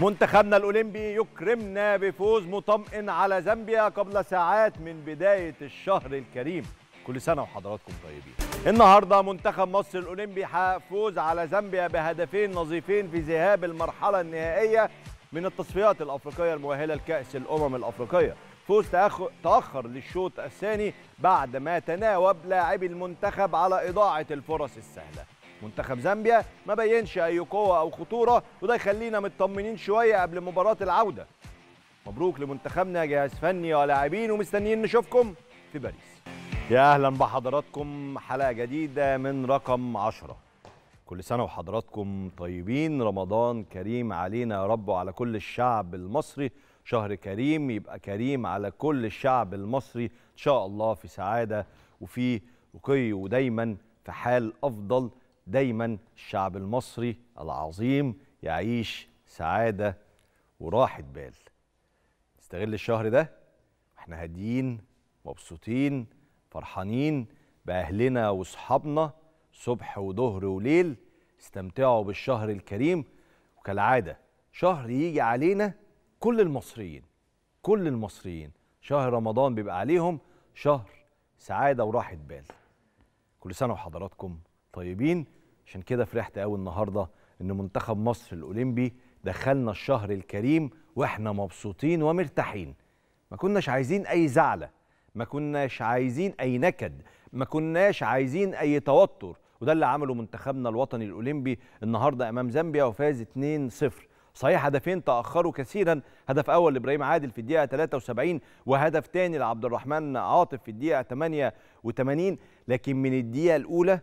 منتخبنا الأولمبي يكرمنا بفوز مطمئن على زامبيا قبل ساعات من بداية الشهر الكريم كل سنة وحضراتكم طيبين النهاردة منتخب مصر الأولمبي حقق فوز على زامبيا بهدفين نظيفين في ذهاب المرحلة النهائية من التصفيات الأفريقية المؤهلة لكأس الأمم الأفريقية فوز تأخ- تأخر للشوط الثاني بعد ما تناوب لاعبي المنتخب على إضاعة الفرص السهلة منتخب زامبيا ما بينش اي قوه او خطوره وده يخلينا مطمنين شويه قبل مباراه العوده مبروك لمنتخبنا جهاز فني ولاعبين ومستنيين نشوفكم في باريس يا اهلا بحضراتكم حلقه جديده من رقم 10 كل سنه وحضراتكم طيبين رمضان كريم علينا يا رب وعلى كل الشعب المصري شهر كريم يبقى كريم على كل الشعب المصري ان شاء الله في سعاده وفي رقي ودايما في حال افضل دايما الشعب المصري العظيم يعيش سعاده وراحه بال نستغل الشهر ده واحنا هاديين مبسوطين فرحانين باهلنا واصحابنا صبح وظهر وليل استمتعوا بالشهر الكريم وكالعاده شهر يجي علينا كل المصريين كل المصريين شهر رمضان بيبقى عليهم شهر سعاده وراحه بال كل سنه وحضراتكم طيبين عشان كده فرحت قوي النهارده ان منتخب مصر الاولمبي دخلنا الشهر الكريم واحنا مبسوطين ومرتاحين ما كناش عايزين اي زعله ما كناش عايزين اي نكد ما كناش عايزين اي توتر وده اللي عمله منتخبنا الوطني الاولمبي النهارده امام زامبيا وفاز 2-0 صحيح هدفين تاخروا كثيرا هدف اول لابراهيم عادل في الدقيقه 73 وهدف ثاني لعبد الرحمن عاطف في الدقيقه 88 لكن من الدقيقه الاولى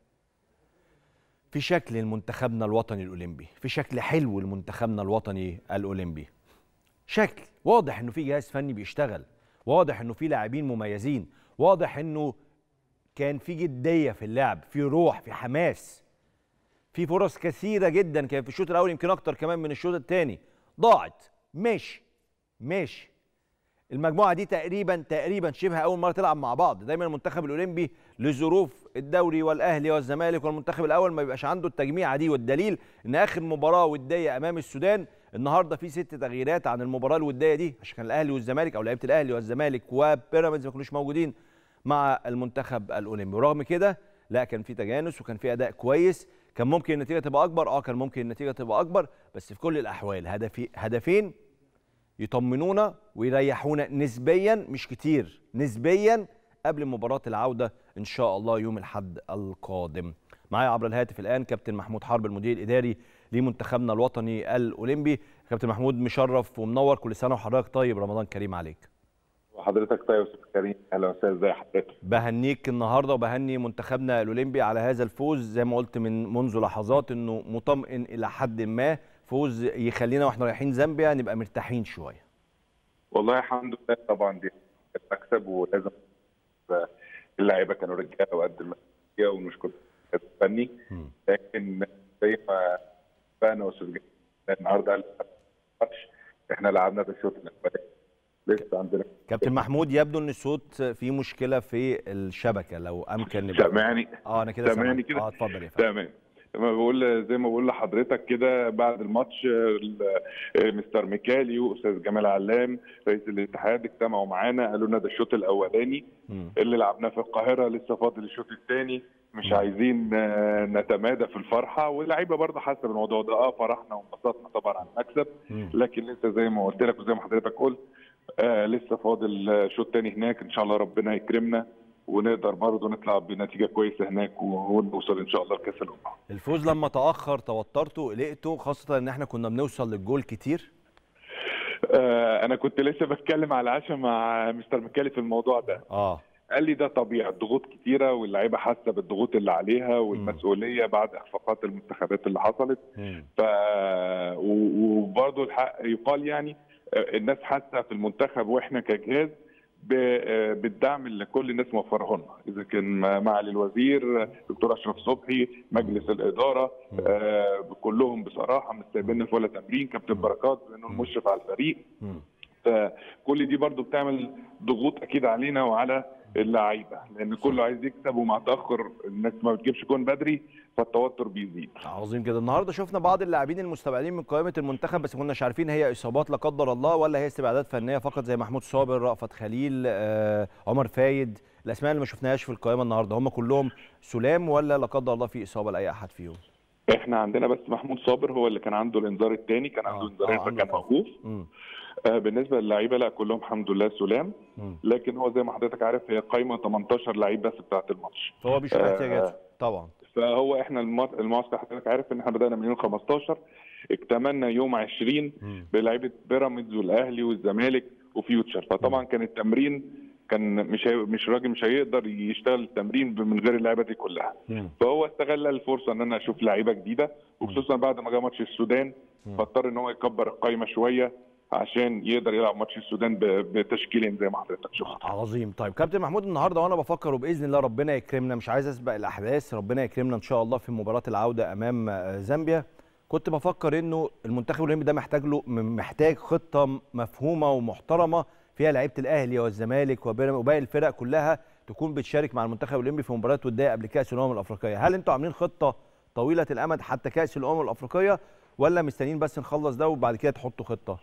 في شكل لمنتخبنا الوطني الاولمبي في شكل حلو لمنتخبنا الوطني الاولمبي شكل واضح انه في جهاز فني بيشتغل واضح انه في لاعبين مميزين واضح انه كان في جديه في اللعب في روح في حماس في فرص كثيره جدا كان في الشوط الاول يمكن اكتر كمان من الشوط الثاني ضاعت ماشي ماشي المجموعه دي تقريبا تقريبا شبه اول مره تلعب مع بعض دايما المنتخب الاولمبي لظروف الدوري والاهلي والزمالك والمنتخب الاول ما بيبقاش عنده التجميعه دي والدليل ان اخر مباراه وديه امام السودان النهارده في ست تغييرات عن المباراه الوديه دي عشان كان الاهلي والزمالك او لعيبه الاهلي والزمالك وبيراميدز ما كانوش موجودين مع المنتخب الاولمبي ورغم كده لا كان في تجانس وكان في اداء كويس كان ممكن النتيجه تبقى اكبر اه كان ممكن النتيجه تبقى اكبر بس في كل الاحوال هدفي هدفين يطمنونا ويريحونا نسبيا مش كتير نسبيا قبل مباراة العودة إن شاء الله يوم الحد القادم معايا عبر الهاتف الآن كابتن محمود حرب المدير الإداري لمنتخبنا الوطني الأولمبي كابتن محمود مشرف ومنور كل سنة وحضرتك طيب رمضان كريم عليك وحضرتك طيب يا استاذ كريم اهلا وسهلا ازي حضرتك بهنيك النهارده وبهني منتخبنا الاولمبي على هذا الفوز زي ما قلت من منذ لحظات انه مطمئن الى حد ما فوز يخلينا واحنا رايحين زامبيا نبقى مرتاحين شويه والله الحمد لله طبعا دي مكسب ولازم اللعيبه كانوا رجاله وقد المسؤوليه ونشكر الفني مم. لكن زي ما اتفقنا استاذ جميل النهارده قال الماتش احنا لعبنا بالشوط الاولاني لسه عندنا كابتن محمود يبدو ان الصوت فيه مشكله في الشبكه لو امكن نبقى سامعني اه انا كده سامعني سامعك. كده؟ اه اتفضل يا فندم تمام ما بقول زي ما بقول لحضرتك كده بعد الماتش ال- مستر ميكالي واستاذ جمال علام رئيس الاتحاد اجتمعوا معانا قالوا لنا ده الشوط الاولاني مم. اللي لعبناه في القاهره لسه فاضل الشوط الثاني مش عايزين آه، نتمادى في الفرحه واللعيبه برضه حاسه بالموضوع ده اه فرحنا وانبسطنا طبعا على المكسب مم. لكن لسه زي ما قلت لك وزي ما حضرتك قلت آه لسه فاضل آه، شوط تاني هناك ان شاء الله ربنا يكرمنا ونقدر برضه نطلع بنتيجه كويسه هناك ونوصل ان شاء الله لكاس الامم الفوز لما تاخر توترتوا قلقتوا خاصه ان احنا كنا بنوصل للجول كتير آه انا كنت لسه بتكلم على العشاء مع مستر مكالي في الموضوع ده اه قال لي ده طبيعي الضغوط كتيره واللعيبه حاسه بالضغوط اللي عليها والمسؤوليه بعد اخفاقات المنتخبات اللي حصلت مم. ف و- وبرضه الحق يقال يعني آه، الناس حاسه في المنتخب واحنا كجهاز ب- آه، بالدعم اللي كل الناس موفره لنا اذا كان معالي الوزير دكتور اشرف صبحي مجلس الاداره آه، كلهم بصراحه مش سايبيننا في ولا تمرين كابتن بركات لانه المشرف على الفريق مم. فكل دي برضو بتعمل ضغوط اكيد علينا وعلى اللعيبه لان كله عايز يكسب ومع تاخر الناس ما بتجيبش جون بدري فالتوتر بيزيد عظيم كده النهارده شفنا بعض اللاعبين المستبعدين من قائمه المنتخب بس ما كناش عارفين هي اصابات لا قدر الله ولا هي استبعادات فنيه فقط زي محمود صابر رأفت خليل آه، عمر فايد الاسماء اللي ما شفناهاش في القائمه النهارده هم كلهم سلام ولا لا قدر الله في اصابه لاي احد فيهم احنا عندنا بس محمود صابر هو اللي كان عنده الانذار الثاني كان عنده آه، انذارين آه، عنده فكان طبعا. موقوف مم. آه بالنسبه للعيبه لا كلهم الحمد لله سلام مم. لكن هو زي ما حضرتك عارف هي قايمه 18 لعيب بس بتاعه الماتش فهو بيشوف آه، احتياجاته طبعا فهو احنا الما- المعسكر حضرتك عارف ان احنا بدانا من يوم 15 اكتملنا يوم 20 مم. بلعيبه بيراميدز والاهلي والزمالك وفيوتشر فطبعا كان التمرين كان مش هي... مش الراجل مش هيقدر يشتغل التمرين من غير اللعيبه دي كلها مم. فهو استغل الفرصه ان انا اشوف لعيبه جديده وخصوصا بعد ما جه ماتش السودان فاضطر ان هو يكبر القايمه شويه عشان يقدر يلعب ماتش السودان ب... بتشكيلين زي ما حضرتك شفت عظيم طيب كابتن محمود النهارده وانا بفكر وباذن الله ربنا يكرمنا مش عايز اسبق الاحداث ربنا يكرمنا ان شاء الله في مباراه العوده امام آه، زامبيا كنت بفكر انه المنتخب الاولمبي ده محتاج له م- محتاج خطه مفهومه ومحترمه فيها لعيبه الاهلي والزمالك وبيراميدز وباقي الفرق كلها تكون بتشارك مع المنتخب الاولمبي في مباريات وديه قبل كاس الامم الافريقيه هل انتوا عاملين خطه طويله الامد حتى كاس الامم الافريقيه ولا مستنيين بس نخلص ده وبعد كده تحطوا خطه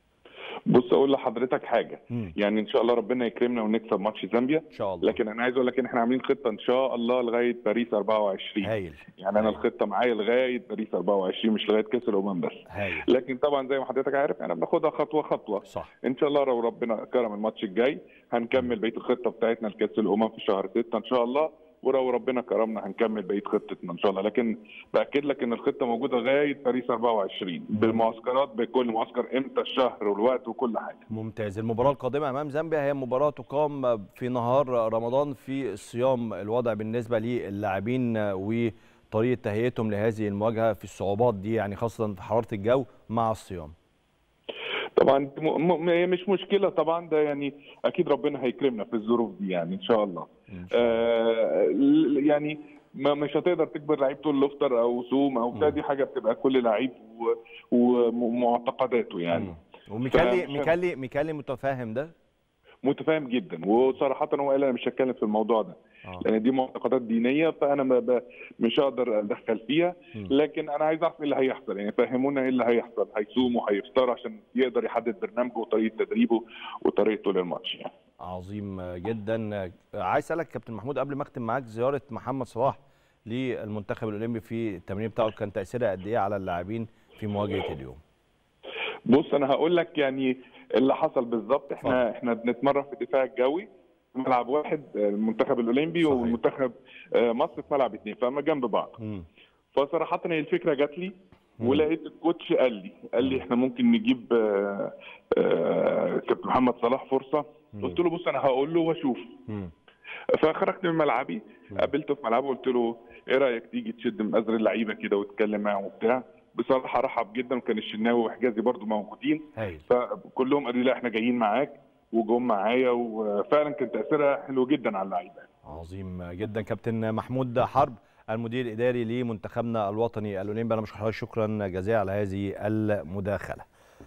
بص اقول لحضرتك حاجه مم. يعني ان شاء الله ربنا يكرمنا ونكسب ماتش زامبيا ان شاء الله لكن انا عايز اقول لك ان احنا عاملين خطه ان شاء الله لغايه باريس 24 هايل يعني انا هايل. الخطه معايا لغايه باريس 24 مش لغايه كاس الامم بس هايل لكن طبعا زي ما حضرتك عارف انا بناخدها خطوه خطوه صح ان شاء الله لو ربنا كرم الماتش الجاي هنكمل بقيه الخطه بتاعتنا لكاس الامم في شهر 6 ان شاء الله ولو ربنا كرمنا هنكمل بقيه خطتنا ان شاء الله لكن باكد لك ان الخطه موجوده لغايه باريس 24 بالمعسكرات بكل معسكر امتى الشهر والوقت وكل حاجه ممتاز المباراة القادمة أمام زامبيا هي مباراة تقام في نهار رمضان في الصيام الوضع بالنسبة للاعبين وطريقة تهيئتهم لهذه المواجهة في الصعوبات دي يعني خاصة في حرارة الجو مع الصيام طبعا دي م- م- هي مش مشكله طبعا ده يعني اكيد ربنا هيكرمنا في الظروف دي يعني ان شاء الله إن شاء الله. آه ل- يعني ما مش هتقدر تجبر لعيب طول الافطر او صوم او بتاع مم. دي حاجه بتبقى كل لعيب و- ومعتقداته يعني مم. وميكالي فمش- ميكالي ميكالي متفاهم ده متفاهم جدا وصراحه هو قال انا مش هتكلم في الموضوع ده آه. لان دي معتقدات دينيه فانا ما ب... مش هقدر اتدخل فيها مم. لكن انا عايز اعرف ايه اللي هيحصل يعني فهمونا ايه اللي هيحصل هيصوم وهيفطر عشان يقدر يحدد برنامجه وطريقه تدريبه وطريقته للماتش يعني عظيم جدا عايز اسالك كابتن محمود قبل ما اختم معاك زياره محمد صلاح للمنتخب الاولمبي في التمرين بتاعه كان تاثيرها قد ايه على اللاعبين في مواجهه اليوم بص انا هقول لك يعني اللي حصل بالظبط احنا احنا بنتمرن في الدفاع الجوي في ملعب واحد آه، المنتخب الاولمبي صحيح. والمنتخب آه، مصر في ملعب اثنين فهم جنب بعض مم. فصراحه هي الفكره جات لي مم. ولقيت الكوتش قال لي قال لي احنا ممكن نجيب آه، آه، كابتن محمد صلاح فرصه مم. قلت له بص انا هقول له واشوف مم. فخرجت من ملعبي مم. قابلته في ملعبه قلت له ايه رايك تيجي تشد من ازر اللعيبه كده وتتكلم معاهم وبتاع بصراحه رحب جدا وكان الشناوي وحجازي برضو موجودين هايل فكلهم قالوا لي لا احنا جايين معاك وجم معايا وفعلا كان تاثيرها حلو جدا على اللعيبه عظيم جدا كابتن محمود حرب المدير الاداري لمنتخبنا الوطني الاولمبي انا بشكر حضرتك شكرا جزيلا على هذه المداخله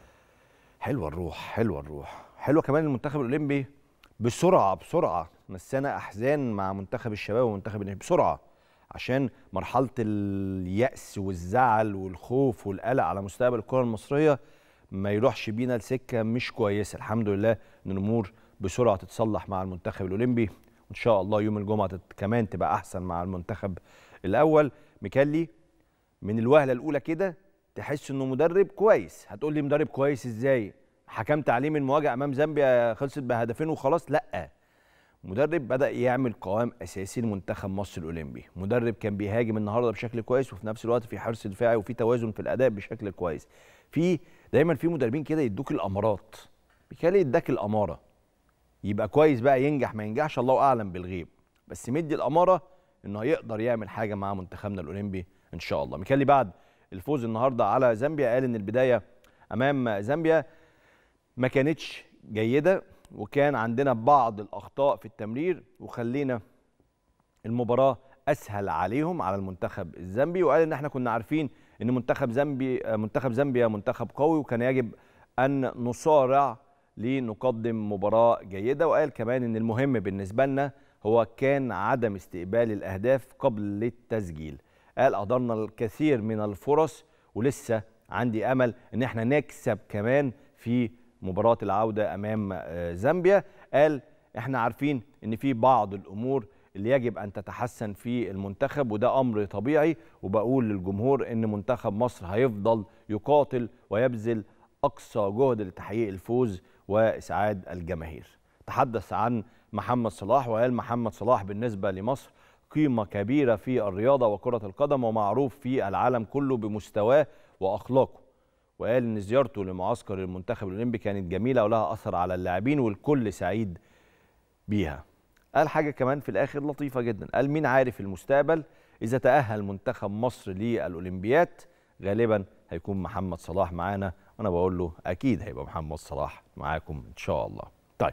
حلوه الروح حلوه الروح حلوه كمان المنتخب الاولمبي بسرعه بسرعه نسانا احزان مع منتخب الشباب ومنتخب الناشئين بسرعه عشان مرحله اليأس والزعل والخوف والقلق على مستقبل الكره المصريه ما يروحش بينا لسكه مش كويسه الحمد لله ان الامور بسرعه تتصلح مع المنتخب الاولمبي وان شاء الله يوم الجمعه تت- كمان تبقى احسن مع المنتخب الاول ميكالي من الوهله الاولى كده تحس انه مدرب كويس هتقول لي مدرب كويس ازاي حكم تعليم المواجهه امام زامبيا خلصت بهدفين وخلاص لا مدرب بدا يعمل قوام اساسي لمنتخب مصر الاولمبي مدرب كان بيهاجم النهارده بشكل كويس وفي نفس الوقت في حرص دفاعي وفي توازن في الاداء بشكل كويس في دايما في مدربين كده يدوك الامارات بيخلي يداك الاماره يبقى كويس بقى ينجح ما ينجحش الله اعلم بالغيب بس مدي الاماره انه هيقدر يعمل حاجه مع منتخبنا الاولمبي ان شاء الله ميكالي بعد الفوز النهارده على زامبيا قال ان البدايه امام زامبيا ما كانتش جيده وكان عندنا بعض الاخطاء في التمرير وخلينا المباراه اسهل عليهم على المنتخب الزامبي وقال ان احنا كنا عارفين ان منتخب زامبي منتخب زامبيا منتخب قوي وكان يجب ان نصارع لنقدم مباراه جيده وقال كمان ان المهم بالنسبه لنا هو كان عدم استقبال الاهداف قبل التسجيل قال اهدرنا الكثير من الفرص ولسه عندي امل ان احنا نكسب كمان في مباراه العوده امام آه، زامبيا قال احنا عارفين ان في بعض الامور اللي يجب ان تتحسن في المنتخب وده امر طبيعي وبقول للجمهور ان منتخب مصر هيفضل يقاتل ويبذل اقصى جهد لتحقيق الفوز واسعاد الجماهير تحدث عن محمد صلاح وقال محمد صلاح بالنسبه لمصر قيمه كبيره في الرياضه وكره القدم ومعروف في العالم كله بمستواه واخلاقه وقال ان زيارته لمعسكر المنتخب الاولمبي كانت جميله ولها اثر على اللاعبين والكل سعيد بيها قال حاجه كمان في الاخر لطيفه جدا قال مين عارف المستقبل اذا تاهل منتخب مصر للاولمبياد غالبا هيكون محمد صلاح معانا وانا بقول له اكيد هيبقى محمد صلاح معاكم ان شاء الله طيب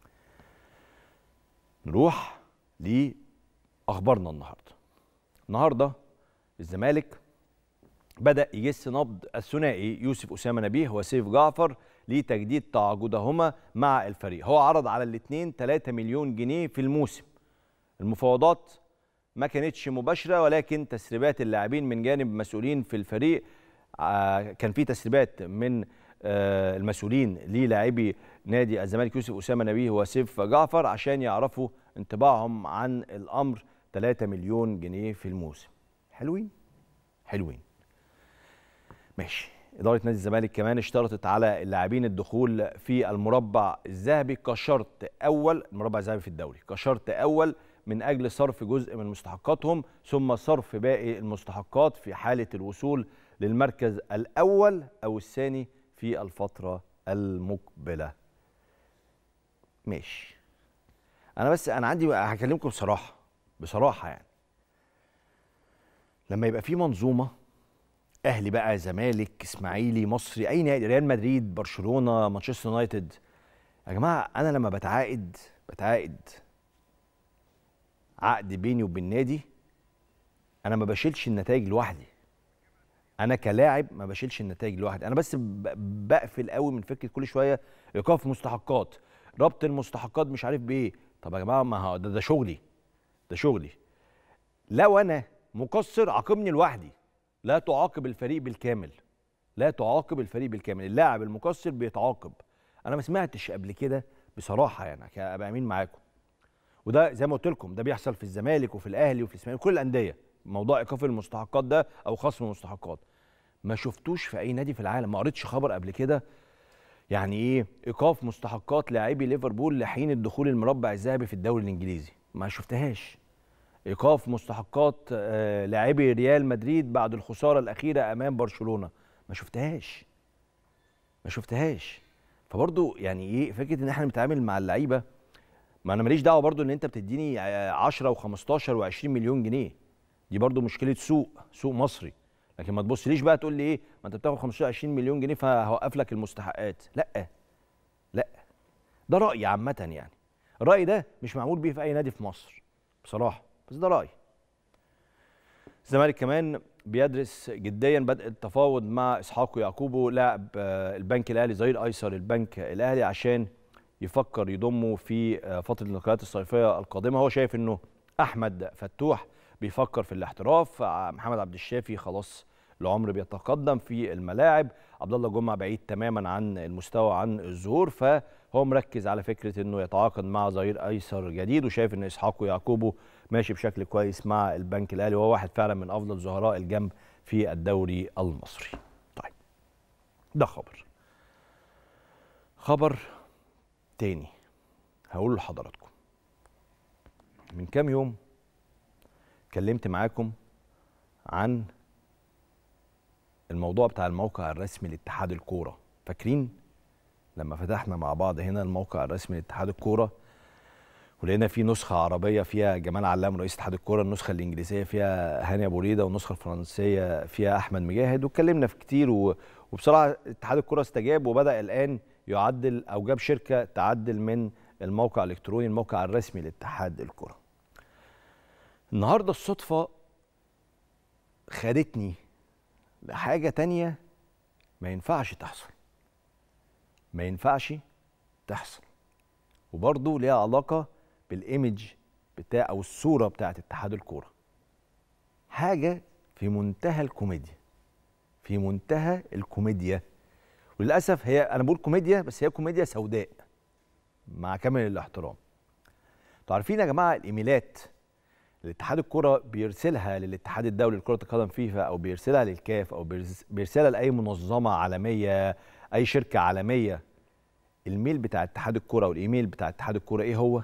نروح لاخبارنا النهارده النهارده الزمالك بدا يجس نبض الثنائي يوسف اسامه نبيه وسيف جعفر لتجديد تعاقدهما مع الفريق هو عرض على الاثنين 3 مليون جنيه في الموسم المفاوضات ما كانتش مباشره ولكن تسريبات اللاعبين من جانب مسؤولين في الفريق آه، كان في تسريبات من آه، المسؤولين للاعبي نادي الزمالك يوسف اسامه نبيه وسيف جعفر عشان يعرفوا انطباعهم عن الامر 3 مليون جنيه في الموسم حلوين حلوين ماشي إدارة نادي الزمالك كمان اشترطت على اللاعبين الدخول في المربع الذهبي كشرط أول المربع الذهبي في الدوري كشرط أول من أجل صرف جزء من مستحقاتهم ثم صرف باقي المستحقات في حالة الوصول للمركز الأول أو الثاني في الفترة المقبلة ماشي أنا بس أنا عندي هكلمكم بصراحة بصراحة يعني لما يبقى في منظومة اهلي بقى زمالك اسماعيلي مصري اي نادي ريال مدريد برشلونه مانشستر يونايتد يا جماعه انا لما بتعاقد بتعاقد عقد بيني وبين نادي انا ما بشيلش النتائج لوحدي انا كلاعب ما بشيلش النتائج لوحدي انا بس ب- بقفل قوي من فكره كل شويه ايقاف مستحقات ربط المستحقات مش عارف بايه طب يا جماعه ما هو ده, ده شغلي ده شغلي لو انا مقصر عاقبني لوحدي لا تعاقب الفريق بالكامل لا تعاقب الفريق بالكامل اللاعب المقصر بيتعاقب انا ما سمعتش قبل كده بصراحه يعني عشان ابقى امين معاكم وده زي ما قلت لكم ده بيحصل في الزمالك وفي الاهلي وفي الاسماعيلي وكل الانديه موضوع ايقاف المستحقات ده او خصم المستحقات ما شفتوش في اي نادي في العالم ما قريتش خبر قبل كده يعني ايه ايقاف مستحقات لاعبي ليفربول لحين الدخول المربع الذهبي في الدوري الانجليزي ما شفتهاش ايقاف مستحقات آه، لاعبي ريال مدريد بعد الخساره الاخيره امام برشلونه ما شفتهاش ما شفتهاش فبرضو يعني ايه فكره ان احنا بنتعامل مع اللعيبه ما انا ماليش دعوه برضو ان انت بتديني آه، 10 و15 و20 مليون جنيه دي برضو مشكله سوق سوق مصري لكن ما تبصليش بقى تقول لي ايه ما انت بتاخد 15 20 مليون جنيه فهوقف لك المستحقات لا لا ده رايي عامه يعني الراي ده مش معمول بيه في اي نادي في مصر بصراحه بس ده رايي الزمالك كمان بيدرس جديا بدء التفاوض مع اسحاق يعقوبو لاعب آه، البنك الاهلي ظهير ايسر البنك الاهلي عشان يفكر يضمه في آه، فتره الانتقالات الصيفيه القادمه هو شايف انه احمد فتوح بيفكر في الاحتراف ع- محمد عبد الشافي خلاص العمر بيتقدم في الملاعب عبد الله جمعه بعيد تماما عن المستوى عن الظهور فهو مركز على فكره انه يتعاقد مع ظهير ايسر جديد وشايف ان اسحاق يعقوبو ماشي بشكل كويس مع البنك الاهلي وهو واحد فعلا من افضل ظهراء الجنب في الدوري المصري. طيب ده خبر. خبر تاني هقول لحضراتكم. من كام يوم اتكلمت معاكم عن الموضوع بتاع الموقع الرسمي لاتحاد الكوره فاكرين لما فتحنا مع بعض هنا الموقع الرسمي لاتحاد الكوره ولقينا في نسخه عربيه فيها جمال علام رئيس اتحاد الكوره النسخه الانجليزيه فيها هاني ابو ريده والنسخه الفرنسيه فيها احمد مجاهد واتكلمنا في كتير و... وبصراحه اتحاد الكوره استجاب وبدا الان يعدل او جاب شركه تعدل من الموقع الالكتروني الموقع الرسمي لاتحاد الكوره النهارده الصدفه خدتني لحاجه تانية ما ينفعش تحصل ما ينفعش تحصل وبرضه ليها علاقه بالايمج بتاع او الصوره بتاعت اتحاد الكوره حاجه في منتهى الكوميديا في منتهى الكوميديا وللاسف هي انا بقول كوميديا بس هي كوميديا سوداء مع كامل الاحترام انتوا عارفين يا جماعه الايميلات اللي اتحاد الكره بيرسلها للاتحاد الدولي لكره القدم فيفا او بيرسلها للكاف او بيرس- بيرسلها لاي منظمه عالميه اي شركه عالميه الميل بتاع اتحاد الكره والايميل بتاع اتحاد الكره ايه هو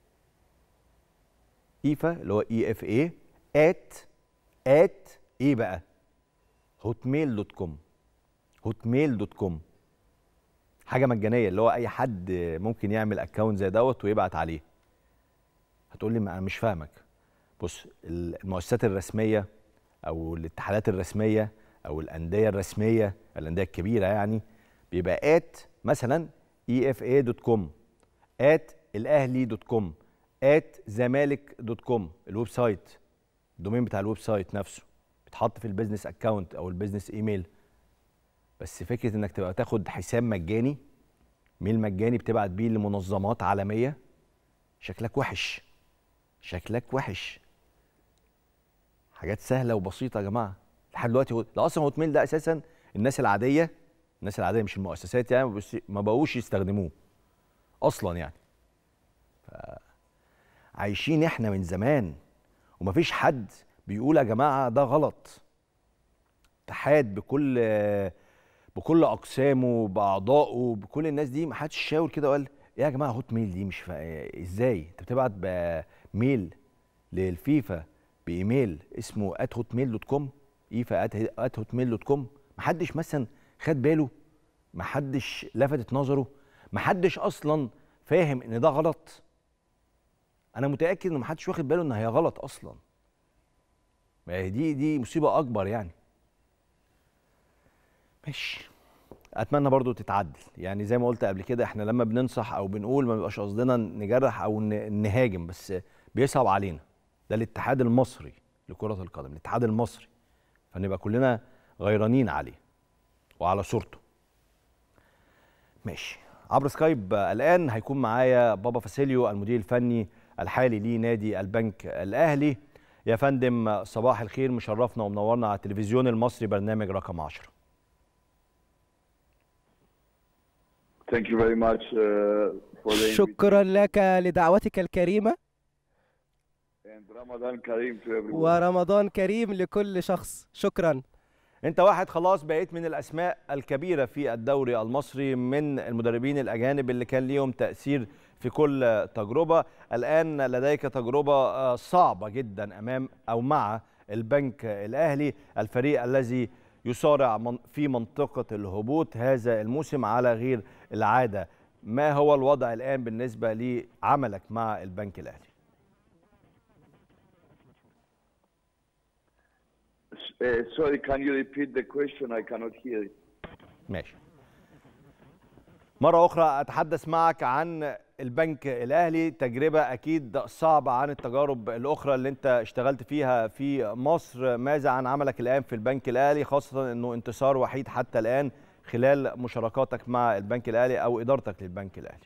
ايفا اللي هو اي اف اي ات ات ايه بقى هوتميل دوت كوم هوتميل دوت كوم حاجه مجانيه اللي هو اي حد ممكن يعمل اكونت زي دوت ويبعت عليه هتقول لي ما انا مش فاهمك بص المؤسسات الرسميه او الاتحادات الرسميه او الانديه الرسميه الانديه الكبيره يعني بيبقى ات مثلا اي اف اي دوت كوم ات الاهلي دوت كوم ات زمالك دوت كوم الويب سايت الدومين بتاع الويب سايت نفسه بيتحط في البيزنس اكونت او البيزنس ايميل بس فكره انك تبقى تاخد حساب مجاني ميل مجاني بتبعت بيه لمنظمات عالميه شكلك وحش شكلك وحش حاجات سهله وبسيطه يا جماعه لحد دلوقتي هو ده اصلا هوت ميل ده اساسا الناس العاديه الناس العاديه مش المؤسسات يعني بس ما بقوش يستخدموه اصلا يعني ف... عايشين احنا من زمان ومفيش حد بيقول يا جماعه ده غلط اتحاد بكل بكل اقسامه باعضائه بكل الناس دي ما حدش شاور كده وقال ايه يا جماعه هوت ميل دي مش فا... ازاي انت بتبعت بميل للفيفا بايميل اسمه هوت ميل دوت كوم ايفا هوت ميل دوت كوم محدش مثلا خد باله محدش لفتت نظره محدش اصلا فاهم ان ده غلط انا متاكد ان محدش واخد باله ان هي غلط اصلا ما هي دي دي مصيبه اكبر يعني ماشي اتمنى برضو تتعدل يعني زي ما قلت قبل كده احنا لما بننصح او بنقول ما بيبقاش قصدنا نجرح او ن- نهاجم بس بيصعب علينا ده الاتحاد المصري لكرة القدم الاتحاد المصري فنبقى كلنا غيرانين عليه وعلى صورته ماشي عبر سكايب الان هيكون معايا بابا فاسيليو المدير الفني الحالي لنادي البنك الاهلي يا فندم صباح الخير مشرفنا ومنورنا على التلفزيون المصري برنامج رقم 10 Thank you very much uh, for the شكرا لك لدعوتك الكريمة invitation and Ramadan Kareem to everyone. ورمضان كريم لكل شخص شكرا انت واحد خلاص بقيت من الاسماء الكبيره في الدوري المصري من المدربين الاجانب اللي كان ليهم تاثير في كل تجربه الان لديك تجربه آه، صعبه جدا امام او مع البنك الاهلي الفريق الذي يصارع من- في منطقه الهبوط هذا الموسم على غير العاده ما هو الوضع الان بالنسبه لعملك مع البنك الاهلي S- uh, sorry, can you repeat the question? I cannot hear it. ماشي مرة أخرى أتحدث معك عن البنك الأهلي تجربة أكيد صعبة عن التجارب الأخرى اللي أنت اشتغلت فيها في مصر ماذا عن عملك الآن في البنك الأهلي خاصة أنه انتصار وحيد حتى الآن خلال مشاركاتك مع البنك الأهلي أو إدارتك للبنك الأهلي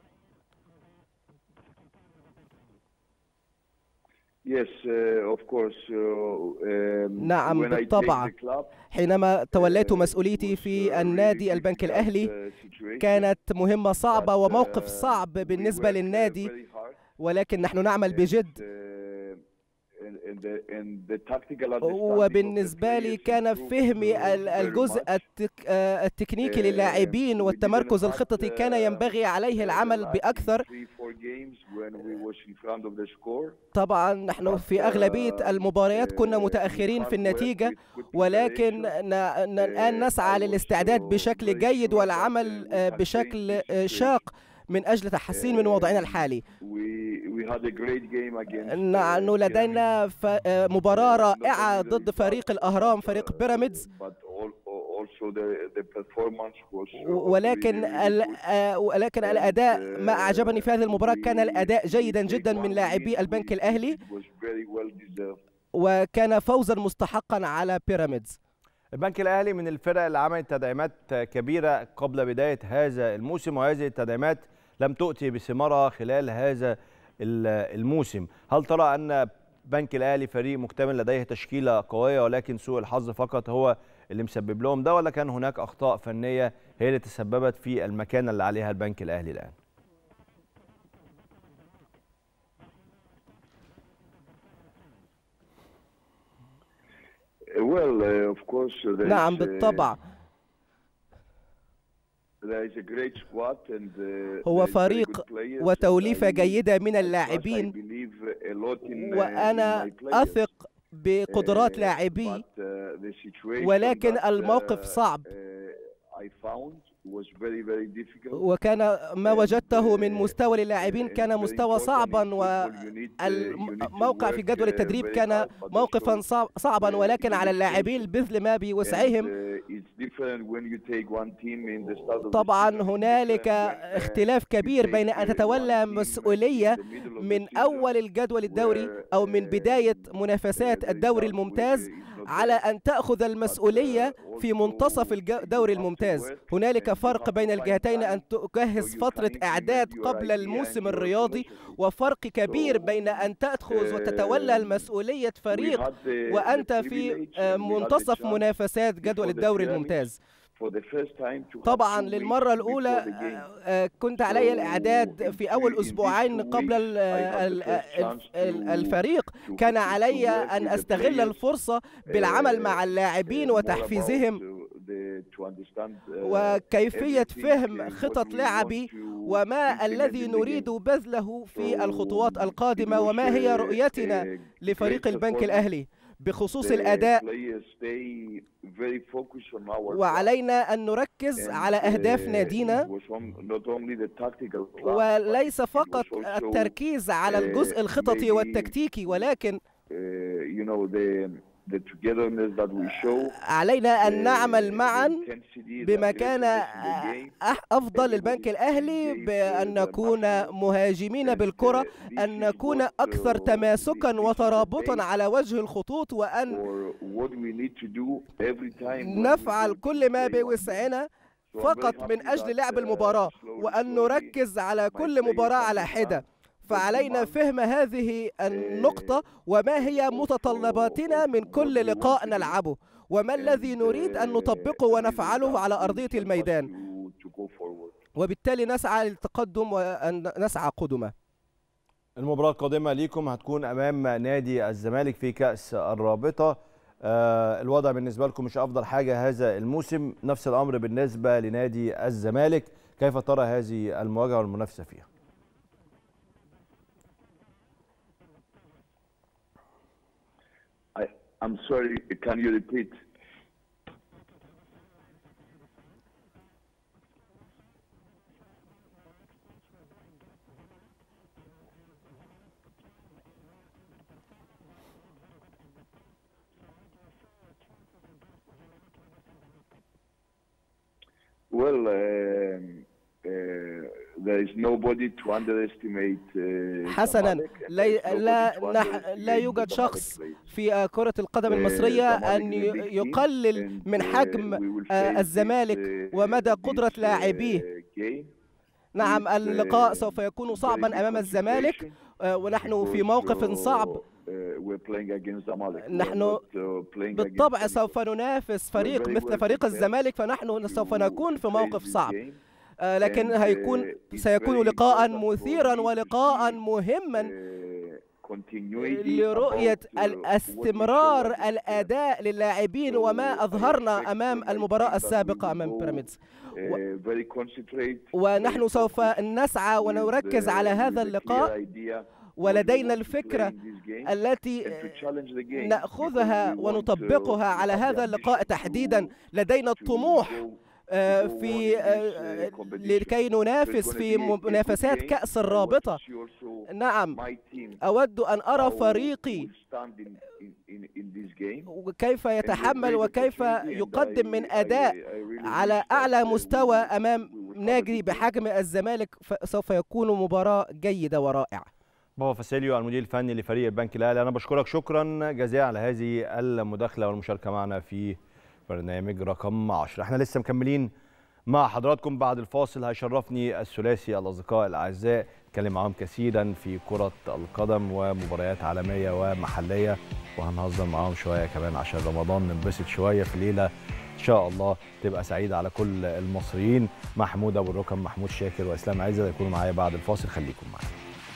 Yes, uh, of course. Uh, um, نعم، when I take بالطبع. the club, حينما توليت uh, مسؤوليتي it was, في uh, النادي really البنك difficult, الأهلي uh, situation, كانت مهمة صعبة but, وموقف uh, صعب we بالنسبة work, uh, للنادي very hard, ولكن نحن نعمل and, بجد uh, in- in the- in the tactical understanding of the وبالنسبة لي players كان improved, فهمي uh, ال- very الجزء much. التك آه، التكنيكي Uh, للاعبين we والتمركز didn't have, الخططي كان uh, ينبغي عليه uh, العمل the last بأكثر three, four games when we was in front of the score. طبعا نحن في أغلبية المباريات كنا متأخرين في النتيجة ولكن ن- ن- الآن نسعى للاستعداد بشكل جيد والعمل آه، بشكل آه، شاق من أجل تحسين من وضعنا الحالي نحن لدينا ف- آه، مباراة رائعة ضد فريق الأهرام فريق بيراميدز ولكن ال- آه، ولكن الأداء ما أعجبني في هذه المباراة كان الأداء جيدا جدا من لاعبي البنك الأهلي وكان فوزا مستحقا على بيراميدز البنك الأهلي من الفرق اللي عملت تدعيمات كبيرة قبل بداية هذا الموسم وهذه التدعيمات لم تؤتي بثمارها خلال هذا الموسم هل ترى أن بنك الأهلي فريق مكتمل لديه تشكيلة قوية ولكن سوء الحظ فقط هو اللي مسبب لهم ده ولا كان هناك أخطاء فنية هي اللي تسببت في المكانة اللي عليها البنك الأهلي الآن Well, uh, of course, uh, there نعم is, uh, بالطبع there is a great squad and, uh, هو there is very فريق good players. وتوليفة I- جيدة من I اللاعبين believe a lot in, uh, وأنا in my players. أثق بقدرات Uh, لاعبي but, uh, the situation ولكن that, الموقف uh, صعب. uh, I found was very, very difficult. وكان ما وجدته من مستوى للاعبين كان مستوى صعبا والموقع في جدول التدريب كان موقفا صعب- صعبا ولكن على اللاعبين بذل ما بوسعهم طبعا هنالك اختلاف كبير بين أن تتولى مسؤولية من أول الجدول الدوري أو من بداية منافسات الدوري الممتاز على أن تأخذ المسؤولية في منتصف الدوري الممتاز هنالك فرق بين الجهتين أن تجهز فترة إعداد قبل الموسم الرياضي وفرق كبير بين أن تأخذ وتتولى المسؤولية فريق وأنت في منتصف منافسات جدول الدوري الممتاز طبعا للمرة الأولى آه، كنت علي الإعداد في أول أسبوعين قبل ال- ال- ال- الفريق كان علي أن أستغل الفرصة بالعمل مع اللاعبين وتحفيزهم وكيفية فهم خطط لعبي وما الذي نريد بذله في الخطوات القادمة وما هي رؤيتنا لفريق البنك الأهلي بخصوص الأداء وعلينا أن نركز على أهداف نادينا وليس فقط التركيز على الجزء الخططي والتكتيكي ولكن علينا أن نعمل معا بما كان أح- أفضل للبنك الأهلي بأن نكون مهاجمين بالكرة أن نكون أكثر تماسكا وترابطا على وجه الخطوط وأن نفعل كل ما بوسعنا فقط من أجل لعب المباراة وأن نركز على كل مباراة على حدة فعلينا فهم هذه النقطة وما هي متطلباتنا من كل لقاء نلعبه وما الذي نريد أن نطبقه ونفعله على أرضية الميدان وبالتالي نسعى للتقدم وأن نسعى قدما المباراة القادمة ليكم هتكون أمام نادي الزمالك في كأس الرابطة آه الوضع بالنسبة لكم مش أفضل حاجة هذا الموسم نفس الأمر بالنسبة لنادي الزمالك كيف ترى هذه المواجهة والمنافسة فيها I, I'm sorry, can you repeat? Well, um, uh, there is nobody to underestimate. Uh, حسنا Zamalek, and لا, there is لا, nobody to نح underestimate لا the يوجد Zamalek شخص players. في كرة القدم Uh, المصرية Zamalek أن is a big team, يقلل and, من uh, حجم we will آه، face الزمالك this, uh, ومدى this, قدرة uh, لاعبيه game. نعم It's, اللقاء uh, سوف يكون very صعبا big أمام الزمالك concentration. آه، ونحن في because, موقف uh, صعب uh, we're playing against Zamalek. We're نحن not, uh, playing بالطبع against سوف Zamalek. ننافس We're فريق very مثل well فريق prepared الزمالك فنحن سوف to نكون في face موقف this صعب game. آه، لكن And, هيكون uh, it's سيكون very لقاء important for مثيرا me to ولقاء see, مهما uh, continuity لرؤية about, uh, what we الاستمرار showed against, uh, الأداء للاعبين وما أظهرنا أمام المباراة السابقة أمام بيراميدز uh, very concentrate, ونحن very سوف focused نسعى with, ونركز uh, على with هذا a clear اللقاء idea what we ولدينا want to play الفكرة in this game التي and to challenge the game نأخذها because we want, uh, ونطبقها to على have the هذا اللقاء ambition تحديدا to- لدينا to الطموح go آه، to go في on in this, آه، uh, competition. لكي So it's ننافس gonna في be a- a good منافسات game. كأس I want to الرابطة see also نعم my team أود أن أرى how فريقي will stand in, in, in, in this game. وكيف And we have يتحمل great وكيف opportunity and يقدم من I- I- أداء I really على wish that, أعلى uh, we مستوى will- أمام we will have a نادي good game. بحجم الزمالك فسوف يكون مباراة جيدة ورائعة بابا فاسيليو المدير الفني لفريق البنك الاهلي انا بشكرك شكرا جزيلا على هذه المداخله والمشاركه معنا في برنامج رقم 10 احنا لسه مكملين مع حضراتكم بعد الفاصل هيشرفني الثلاثي الاصدقاء الاعزاء اتكلم معاهم كثيرا في كره القدم ومباريات عالميه ومحليه وهنهزر معاهم شويه كمان عشان رمضان ننبسط شويه في ليله ان شاء الله تبقى سعيده على كل المصريين محمود ابو الركب محمود شاكر واسلام عزت يكونوا معايا بعد الفاصل خليكم معايا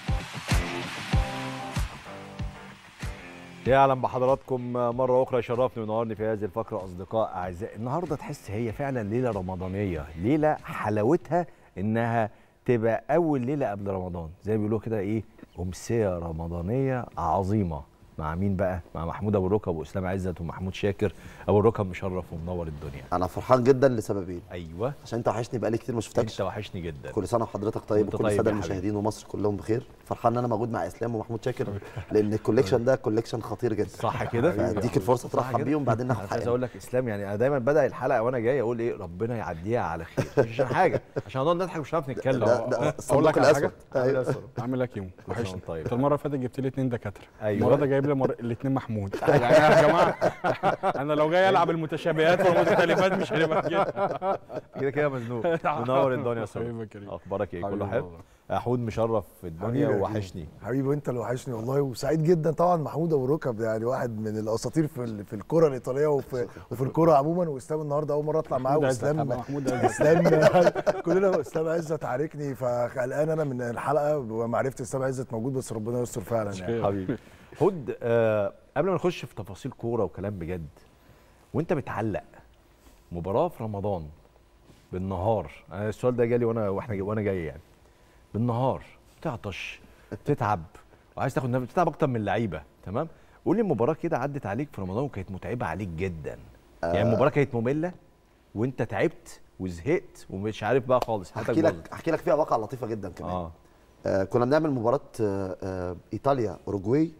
يا اهلا بحضراتكم مره اخرى يشرفني وينورني في هذه الفقره اصدقاء اعزائي النهارده تحس هي فعلا ليله رمضانيه ليله حلاوتها انها تبقى اول ليله قبل رمضان زي ما بيقولوا كده ايه امسيه رمضانيه عظيمه مع مين بقى مع محمود ابو الركب واسلام عزت ومحمود شاكر ابو الركب مشرف ومنور الدنيا انا فرحان جدا لسببين ايوه عشان انت وحشني بقالي كتير ما شفتكش انت وحشني جدا كل سنه وحضرتك طيب وانت وكل طيب الساده يا حبيبي. المشاهدين ومصر كلهم بخير فرحان ان انا موجود مع اسلام ومحمود شاكر لان الكوليكشن ده كوليكشن خطير جدا صح كده فاديك الفرصه صح ترحب كده؟ بيهم بعدين انا ناخد عايز حقنا اقول لك اسلام يعني انا دايما بدا الحلقه وانا جاي اقول ايه ربنا يعديها على خير مش عشان حاجه عشان نقعد نضحك مش هنعرف نتكلم ده ده اقول الصندوق لك على الاسود حاجه أيوة. عامل لك يوم سنة وحشني وانت طيب. انت المره اللي فاتت جبت لي اتنين دكاتره أيوة. المره ده جايب لي مر... الاثنين محمود يعني يا جماعه انا لو جاي العب المتشابهات والمختلفات مش هنبقى كده كده كده مزنوق منور الدنيا يا صاحبي حبيبي يا كريم. اخبارك ايه كله حبيبي حلو والله. حود مشرف في الدنيا حبيبي يا ووحشني حبيبي وانت اللي وحشني والله وسعيد جدا طبعا محمود ابو ركب يعني واحد من الاساطير في ال- في الكره الايطاليه وفي وفي الكره عموما واسلام النهارده اول مره اطلع معاه محمود عزت، واسلام محمود عزت. اسلام كلنا اسلام عزت عاركني فقلقان انا من الحلقه ومعرفه اسلام عزت موجود بس ربنا يستر فعلا يعني حبيبي هود آه قبل ما نخش في تفاصيل كوره وكلام بجد وانت بتعلق مباراه في رمضان بالنهار انا السؤال ده جالي وانا واحنا جاي وانا جاي يعني بالنهار بتعطش بتتعب وعايز تاخد نفس بتتعب اكتر من اللعيبه تمام قول لي مباراه كده عدت عليك في رمضان وكانت متعبه عليك جدا يعني المباراه كانت ممله وانت تعبت وزهقت ومش عارف بقى خالص حياتك هحكي باظت. لك احكي لك فيها واقعه لطيفه جدا كمان اه آه كنا بنعمل مباراه آه آه ايطاليا اوروجواي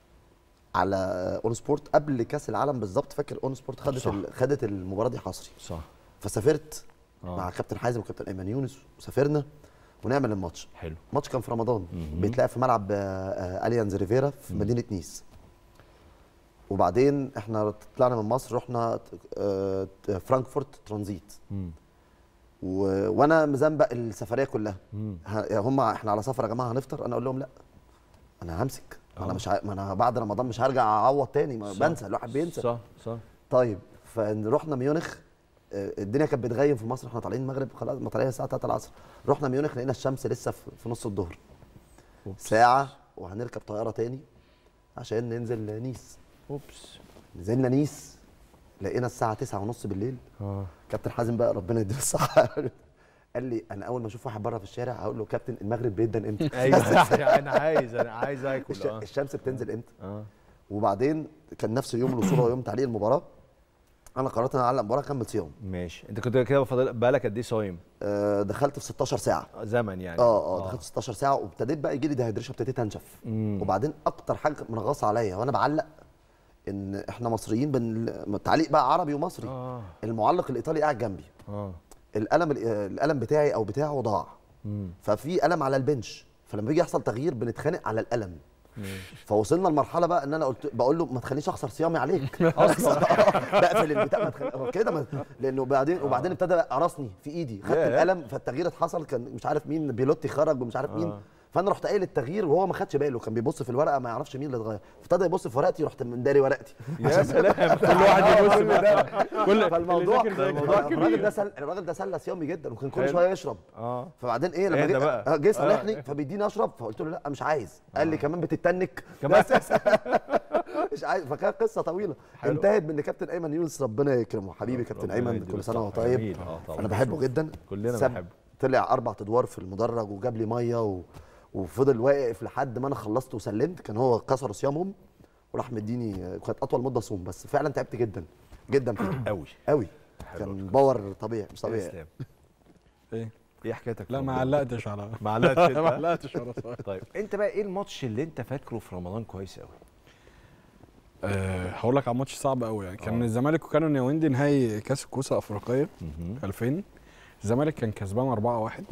على آه اون سبورت قبل كاس العالم بالظبط فاكر اون سبورت خدت صح. ال- خدت المباراه دي حصري صح فسافرت آه. مع كابتن حازم وكابتن ايمن يونس وسافرنا ونعمل الماتش حلو الماتش كان في رمضان مهم. بيتلعب في ملعب آه، آه، اليانز ريفيرا في مدينه نيس وبعدين احنا طلعنا من مصر رحنا آه، فرانكفورت ترانزيت مم. و... وانا مزنبق السفريه كلها مم. ه- هم احنا على سفر يا جماعه هنفطر انا اقول لهم لا انا همسك ما انا آه. مش ع... ما انا بعد رمضان مش هرجع اعوض تاني ما صح. بنسى الواحد بينسى صح صح طيب فروحنا ميونخ آه، الدنيا كانت بتغيم في مصر احنا طالعين المغرب خلاص مطلعين الساعه 3 العصر رحنا ميونخ لقينا الشمس لسه في في نص الظهر أوبس. ساعه وهنركب طياره تاني عشان ننزل نيس اوبس نزلنا نيس لقينا الساعه 9 ونص بالليل اه كابتن حازم بقى ربنا يديله الصحه قال لي انا اول ما اشوف واحد بره في الشارع هقول له كابتن المغرب بيدن امتى ايوه انا عايز انا عايز اكل الش- اه الشمس بتنزل امتى اه وبعدين كان نفس يوم الوصول ويوم تعليق المباراه انا قررت ان انا اعلق المباراه اكمل صيام ماشي انت كنت كده فاضل بالك قد ايه صايم آه، دخلت في 16 ساعه زمن يعني اه اه دخلت في 16 ساعه وابتديت بقى يجي لي دهيدريشن ابتديت انشف مم. وبعدين اكتر حاجه منغصه عليا وانا بعلق ان احنا مصريين بن... تعليق بقى عربي ومصري اه المعلق الايطالي قاعد جنبي اه القلم القلم بتاعي او بتاعه ضاع مم. ففي قلم على البنش فلما بيجي يحصل تغيير بنتخانق على القلم فوصلنا لمرحله بقى ان انا قلت بقول له ما تخلينيش اخسر صيامي عليك اصلا بقفل البتاع ما تخلي هو كده ما... لانه بعدين وبعدين ابتدى قرصني في ايدي خدت ياه. القلم فالتغيير اتحصل كان مش عارف مين بيلوتي خرج ومش عارف مين آه. فانا رحت قايل التغيير وهو ما خدش باله كان بيبص في الورقه ما يعرفش مين اللي اتغير فابتدى يبص في ورقتي رحت منداري ورقتي يا سلام كل واحد يبص كل ده كل فالموضوع اللي ذاكر الموضوع ذاكر. الراجل ده سل... الراجل ده سلى صيامي جدا وكان كل حلو. شويه يشرب اه فبعدين ايه لما اهدى جه بقى. آه، جه آه. صالحني فبيديني اشرب فقلت له لا مش عايز قال لي كمان بتتنك كمان؟ بس مش عايز فكانت قصه طويله حلو. انتهت بان كابتن ايمن يونس ربنا يكرمه حبيبي كابتن ربنا ايمن يديله كل سنه وهو الصحة. طيب جميل. آه طبعا. انا بحبه جدا كلنا ساب- بنحبه. طلع اربع ادوار في المدرج وجاب لي ميه و... وفضل واقف لحد ما انا خلصت وسلمت كان هو كسر صيامهم وراح مديني كانت اطول مده صوم بس فعلا تعبت جدا جدا فيه قوي قوي كان باور طبيعي مش طبيعي اسلام ايه ايه حكايتك لا في ما رمضان؟ علقتش على ما علقتش ما انت علقتش على صغير. طيب انت بقى ايه الماتش اللي انت فاكره في رمضان كويس قوي أه هقول لك على ماتش صعب قوي يعني كان آه. الزمالك وكانوا نيويندي نهائي كاس الكوسه الافريقيه مهم. 2000 الزمالك كان كسبان 4-1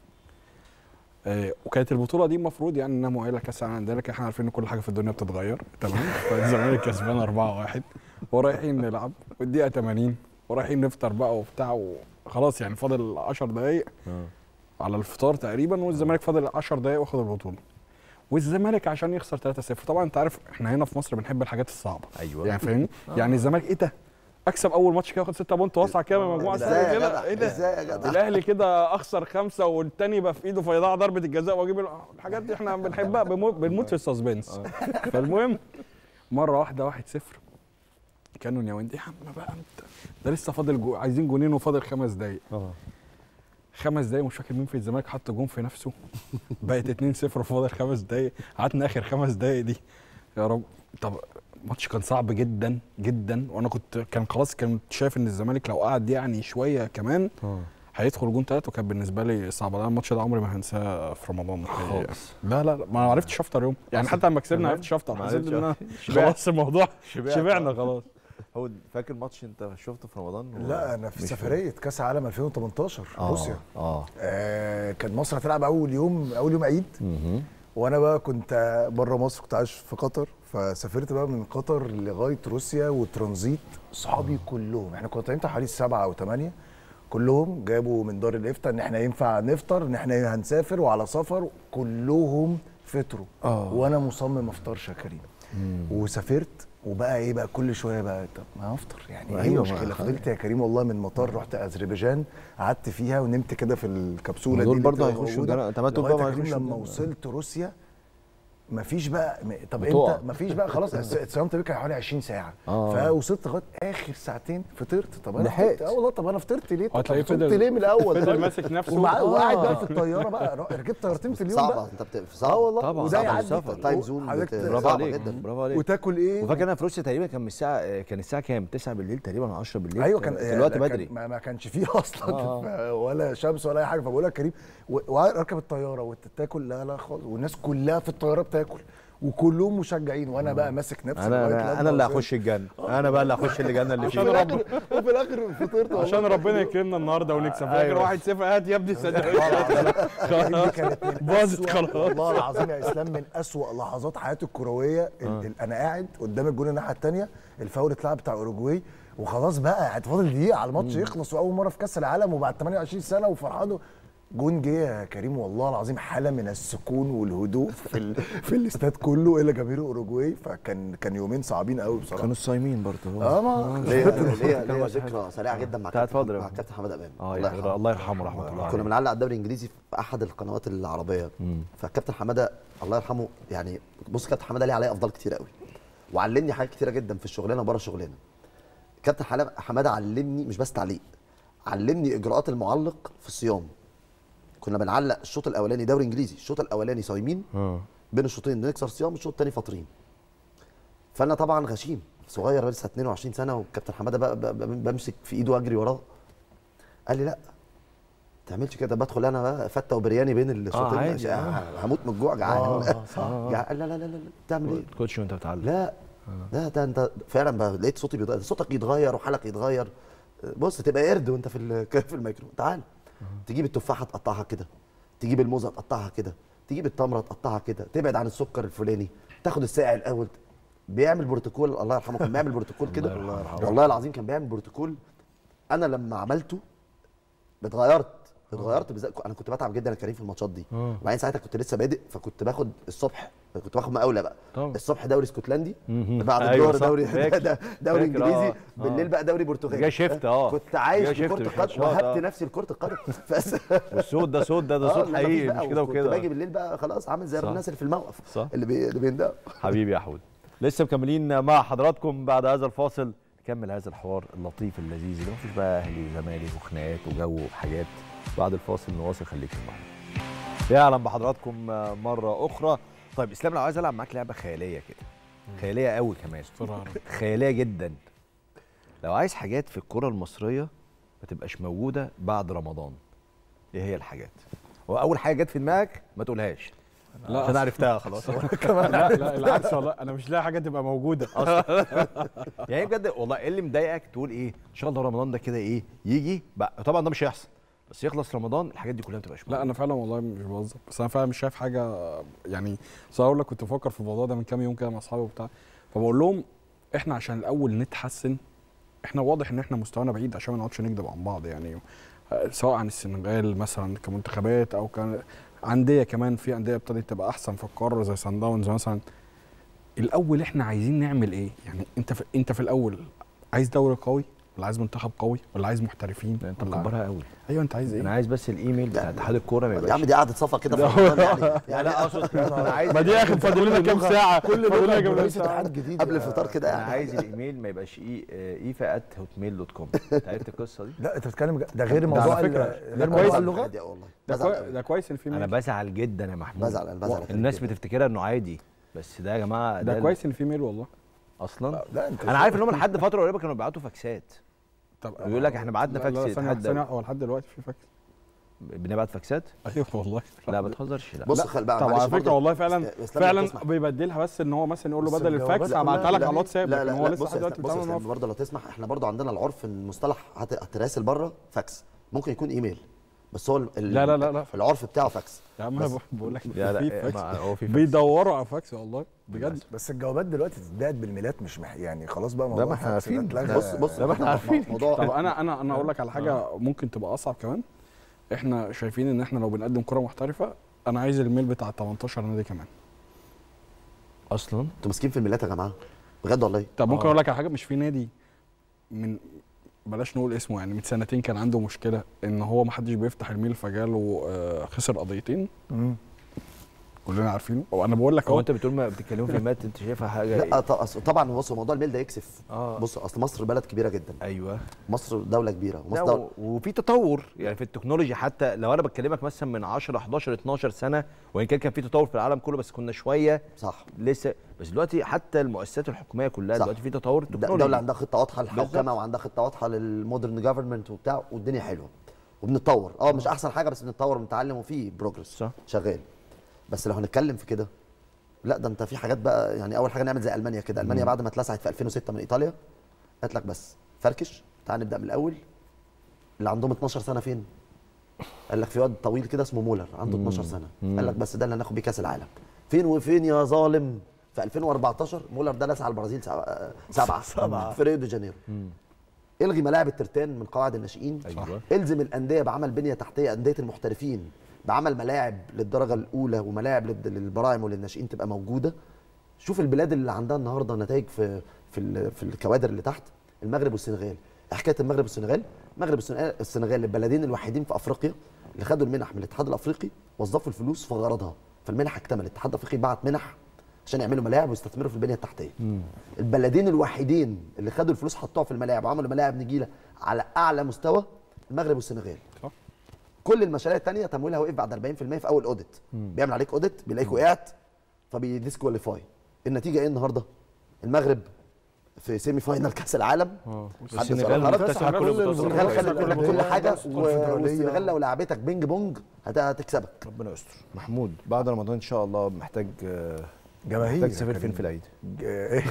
آه وكانت البطوله دي المفروض يعني انها مؤهله كاس العالم عندنا لكن احنا عارفين ان كل حاجه في الدنيا بتتغير تمام فالزمالك كسبان 4-1 ورايحين نلعب والدقيقه 80 ورايحين نفطر بقى وبتاع خلاص يعني فاضل 10 دقايق على الفطار تقريبا والزمالك فاضل 10 دقايق واخد البطوله والزمالك عشان يخسر 3-0 طبعا انت عارف احنا هنا في مصر بنحب الحاجات الصعبه ايوه يعني فاهمني يعني الزمالك ايه ده اكسب اول ماتش كده واخد 6 بونت واسع كده من مجموعه ازاي سهله يا كده جدع ايه ده ازاي يا جدع الاهلي كده اخسر خمسه والتاني يبقى في ايده فيضيع ضربه الجزاء واجيب ال- الحاجات دي احنا بنحبها بنموت, بنموت في السسبنس فالمهم مره واحده 1 0 كانوا نياوندي يا عم بقى انت ده لسه فاضل جو عايزين جونين وفاضل خمس دقايق اه خمس دقايق مش فاكر مين في الزمالك حط جون في نفسه بقت 2 0 وفاضل خمس دقايق قعدنا اخر خمس دقايق دي يا رب طب الماتش كان صعب جدا جدا وانا كنت كان خلاص كنت شايف ان الزمالك لو قعد يعني شويه كمان هيدخل جون ثلاثه وكان بالنسبه لي صعب انا الماتش ده عمري ما هنساه في رمضان الحقيقة. خالص لا لا لا ما عرفتش افطر يوم يعني حتى لما كسبنا ما عرفتش افطر ما حسيت ان انا عرفتش. خلاص الموضوع شبعت. شبعنا خلاص هو فاكر ماتش انت شفته في رمضان لا انا في مش سفريه كاس عالم 2018 آه، روسيا اه آه كان مصر هتلعب اول يوم اول يوم عيد مهم. وانا بقى كنت بره مصر كنت عايش في قطر فسافرت بقى من قطر لغايه روسيا وترانزيت صحابي كلهم احنا كنا طالعين بتاع حوالي سبعه او ثمانيه كلهم جابوا من دار الافتاء ان احنا ينفع نفطر ان احنا هنسافر وعلى سفر كلهم فطروا آه. وانا مصمم افطرش يا كريم وسافرت وبقى ايه بقى كل شويه بقى طب ما افطر يعني ايه أيوة، ما المشكله خلاص. فضلت يا كريم والله من مطار رحت اذربيجان قعدت فيها ونمت كده في الكبسوله ما دي دول اللي برضه بتبقى هيخشوا موجودة. الجنة. طب ما دول لغاية بقى يا كريم هيخشوا لما الجنة. وصلت روسيا مفيش بقى م- طب بتقع. انت مفيش بقى خلاص اتصدمت بيك حوالي 20 ساعه آه. فوصلت لغايه اخر ساعتين فطرت طب انا لحقت. فطرت اه والله طب انا فطرت ليه طب هتلاقيه فطرت فضل- ليه من الاول فضل طيب؟ ماسك نفسه. ومع- آه. وقاعد بقى في الطياره بقى ر- ركبت طيارتين في اليوم صعبه بقى انت بت... اه صعبه والله طبعا وده طبعا يعدي السفر. تايم زون حضرتك بت- برافو صعبة عليك جدا برافو عليك وتاكل ايه وفاكر انا في روسيا تقريبا كان من الساعه كان الساعه كام 9 بالليل تقريبا 10 بالليل ايوه كان في الوقت لا، كان- بدري ما, ما كانش فيه اصلا آه. ف- ولا شمس ولا اي حاجه فبقول لك كريم و- واركب الطياره وتاكل لا لا خالص والناس كلها في الطياره بتاكل وكلهم مشجعين وانا بقى ماسك نفسي انا لغاية انا, لما أنا اللي وصلت. هخش الجنه انا بقى اللي هخش الجنه اللي عشان فيها رب وفي الاخر فطرت والله. عشان ربنا يكرمنا النهارده ونكسب فاكر أيوة. 1 0 هات يا ابني والله العظيم دي كانت من باظت أسوأ- خلاص. والله العظيم يا اسلام من اسوأ لحظات حياتي الكرويه ال- ال- انا قاعد قدام الجون الناحيه الثانيه الفاول اتلعب بتاع اوروجواي وخلاص بقى هتفاضل دقيقه على الماتش يخلص واول مره في كاس العالم وبعد 28 سنه وفرحان جون جه يا كريم والله العظيم حاله من السكون والهدوء في ال... في الاستاد كله الا جماهير اوروجواي فكان كان يومين صعبين قوي بصراحه كانوا صايمين برضه اه ما ليا ليا ليا ذكرى سريعه جدا مع تعال كابتن اتفضل يا مع فندم. كابتن حماد امام اه الله يا يرحمه. الله يرحمه رحمه الله كنا عليه بنعلق على الدوري الانجليزي في احد القنوات العربيه فالكابتن حماده الله يرحمه يعني بص كابتن حماده ليه عليا افضال كتير قوي وعلمني حاجات كتيره جدا في الشغلانه وبره الشغلانه كابتن حلا- حماده علمني مش بس تعليق علمني اجراءات المعلق في الصيام كنا بنعلق الشوط الاولاني دوري انجليزي الشوط الاولاني صايمين اه بين الشوطين نكسر صيام الشوط الثاني فاطرين فانا طبعا غشيم صغير لسه 22 سنه والكابتن حماده بقى ب- ب- بمسك في ايده واجري وراه قال لي لا ما تعملش كده بدخل انا بقى فته وبرياني بين الشوطين عادي، مش- آه. هموت من الجوع جعان آه، جعان. قال لا لا لا لا بتعمل ايه؟ كوتش وانت بتعلم لا لا ده انت فعلا بقى لقيت صوتي بيتغير صوتك يتغير وحالك يتغير بص تبقى قرد وانت في ال- في الميكرو تعال تجيب التفاحه تقطعها كده تجيب الموزه تقطعها كده تجيب التمره تقطعها كده تبعد عن السكر الفلاني تاخد الساقع الاول بيعمل بروتوكول الله يرحمه كان بيعمل بروتوكول كده والله العظيم كان بيعمل بروتوكول انا لما عملته اتغيرت اتغيرت بالذات انا كنت بتعب جدا يا كريم في الماتشات دي وبعدين ساعتها كنت لسه بادئ فكنت باخد الصبح كنت باخد مقاوله بقى طبعا. الصبح دوري اسكتلندي مهم. بعد أيوة الظهر صح، دوري فاكر. ده- دوري فاكر، انجليزي آه، بالليل آه. بقى دوري برتغالي جاي شيفت، آه. كنت عايش جاي في شيفت كره في القدم الماتشات، وهبت آه. نفسي لكره القدم بس والصوت ده صوت ده ده آه، صوت لا، حقيقي مفيش بقى، مش كده وكنت وكده باجي بالليل بقى خلاص عامل زي صح. الناس اللي في الموقف صح. اللي بي... اللي بيندقوا حبيبي يا حود لسه مكملين مع حضراتكم بعد هذا الفاصل نكمل هذا الحوار اللطيف اللذيذ اللي مفيش بقى اهلي وزمالك وخناقات وجو وحاجات بعد الفاصل نواصل خليكم معانا يا اهلا بحضراتكم مره اخرى طيب اسلام لو عايز العب معاك لعبه خياليه كده خياليه قوي كمان خياليه جدا لو عايز حاجات في الكره المصريه ما تبقاش موجوده بعد رمضان ايه هي الحاجات واول حاجه جت في دماغك ما تقولهاش لا عشان أصل- عرفتها خلاص لا لا العكس والله انا مش لاقي حاجه تبقى موجوده يعني بجد والله ايه اللي مضايقك تقول ايه ان شاء الله رمضان ده كده ايه يجي بقى طبعا ده مش هيحصل بس يخلص رمضان الحاجات دي كلها ما تبقاش لا انا فعلا والله مش بهزر بس انا فعلا مش شايف حاجه يعني بس اقول لك كنت بفكر في الموضوع ده من كام يوم كده مع اصحابي وبتاع فبقول لهم احنا عشان الاول نتحسن احنا واضح ان احنا مستوانا بعيد عشان ما نقعدش نكذب عن بعض يعني آه، سواء عن السنغال مثلا كمنتخبات او كان انديه كمان في انديه ابتدت تبقى احسن في القاره زي سان داونز مثلا الاول احنا عايزين نعمل ايه يعني انت في انت في الاول عايز دوري قوي ولا عايز منتخب قوي ولا عايز محترفين ده انت ولا- مكبرها قوي ايوه انت عايز انا ايه عايز بس الايميل بتاع اتحاد الكوره ما يا يبقاش عم دي قعده صفا كده ده في رمضان يعني يعني لا اقصد انا عايز ما دي يا اخي فاضل لنا كام ساعه كل فاضل لنا لغه كام برئيس ساعه اتحاد جديد قبل يا- الفطار كده انا يعني عايز الايميل ما يبقاش اي ايفا ات هوت ميل دوت كوم انت عرفت القصه دي لا انت بتتكلم جد- ده غير ده موضوع على ال- فكرة، غير ده موضوع كويس. اللغه عادي والله ده, بزعل كوي... ده كويس ان في انا ميل بزعل جدا يا محمود بزعل انا بزعل الناس بتفتكرها انه عادي بس ده يا جماعه ده ال- كويس ان في ميل والله اصلا لا انت انا عارف ان هم لحد فتره قريبه كانوا بيبعتوا فاكسات طب يقول لك احنا بعتنا لا- فاكس لا ثانية لحد ثانية هو لحد دلوقتي في فاكس بنبعت فاكسات ايوه والله لا ما تهزرش لا بص خل بقى طب معلش على فكره برضه. والله فعلا إس- إسلام لو فعلا تسمح. بيبدلها بس ان هو مثلا يقول له بس بدل الجوابات الفاكس كلها- هبعتها لك لا، على الواتساب لا لكن لا هو لا لسه بص لحد يا دلوقتي إسلام- بص يا بيتعامل إسلام، معاه برضه لو تسمح احنا برضه عندنا العرف ان مصطلح هت- هتراسل بره فاكس ممكن يكون ايميل بس هو ال- ال- لا لا لا لا. العرف بتاعه فاكس يا عم انا بس- بقول لك لا في لا فاكس ما- هو في فاكس بيدوروا على فاكس والله بجد بس الجوابات دلوقتي اتباعت بالميلات مش مح... يعني خلاص بقى ما موضوع احنا الفاكس ده عارفين. اتلغى. بص بص لا، ما احنا عارفين. موضوع طب انا انا انا اقول لك على حاجه ممكن تبقى اصعب كمان احنا شايفين ان احنا لو بنقدم كره محترفه انا عايز الميل بتاع 18 نادي كمان اصلا انتوا ماسكين في الميلات يا جماعه بجد والله طب ممكن آه. اقول لك على حاجه مش في نادي من بلاش نقول اسمه يعني من سنتين كان عنده مشكله ان هو ما حدش بيفتح الميل فجاله آه، خسر قضيتين مم. كلنا عارفينه وانا بقول لك هو اهو انت بتقول ما بتتكلموا في مات انت شايفها حاجه لا إيه؟ ط- أصل طبعا بص موضوع الميل ده يكسف اه بص اصل مصر بلد كبيره جدا ايوه مصر دوله كبيره لا ومصر دولة و- وفي تطور يعني في التكنولوجيا حتى لو انا بكلمك مثلا من 10 11 12 سنه وان كان كان في تطور في العالم كله بس كنا شويه صح لسه بس دلوقتي حتى المؤسسات الحكوميه كلها صح. دلوقتي في تطور د- تكنولوجي دوله عندها خطه واضحه بالظبط. للحوكمه وعندها خطه واضحه للمودرن جفرمنت وبتاع والدنيا حلوه وبنتطور اه مش احسن حاجه بس بنتطور وبنتعلم وفي بروجرس صح. شغال بس لو هنتكلم في كده لا ده انت في حاجات بقى يعني اول حاجه نعمل زي المانيا كده المانيا بعد ما اتلسعت في 2006 من ايطاليا قالت لك بس فركش تعال نبدا من الاول اللي عندهم 12 سنه فين قال لك في واد طويل كده اسمه مولر عنده 12 سنه قال لك بس ده اللي هناخد بيه كاس العالم فين وفين يا ظالم في 2014 مولر ده لسع البرازيل سبعه سبعه, سبعة. في ريو دي جانيرو الغي ملاعب الترتان من قواعد الناشئين أيوة. الزم الانديه بعمل بنيه تحتيه انديه المحترفين بعمل ملاعب للدرجه الاولى وملاعب للد- للبراعم وللناشئين تبقى موجوده شوف البلاد اللي عندها النهارده نتائج في في ال- في الكوادر اللي تحت المغرب والسنغال حكايه المغرب والسنغال المغرب والسنغال السنغال البلدين الوحيدين في افريقيا اللي خدوا المنح من الاتحاد الافريقي وظفوا الفلوس في غرضها فالمنح اكتملت الاتحاد الافريقي بعت منح عشان يعملوا ملاعب ويستثمروا في البنيه التحتيه البلدين الوحيدين اللي خدوا الفلوس حطوها في الملاعب وعملوا ملاعب نجيله على اعلى مستوى المغرب والسنغال صح. كل المشاريع التانية تمويلها وقف بعد 40% في اول اوديت بيعمل عليك اوديت بيلاقيك وقعت فبيديسكواليفاي النتيجه ايه النهارده المغرب في سيمي فاينال كاس العالم حد السنغال سؤال مكتسحه كل كل بطولات السنغال أفريقيا. خدت لك كل حاجه و- الكونفدرالية. والسنغال لو لعبتك بينج بونج هت- هتكسبك ربنا يستر محمود بعد رمضان ان شاء الله محتاج آه، جماهير محتاج يا تسافر كريم. فين في العيد ايه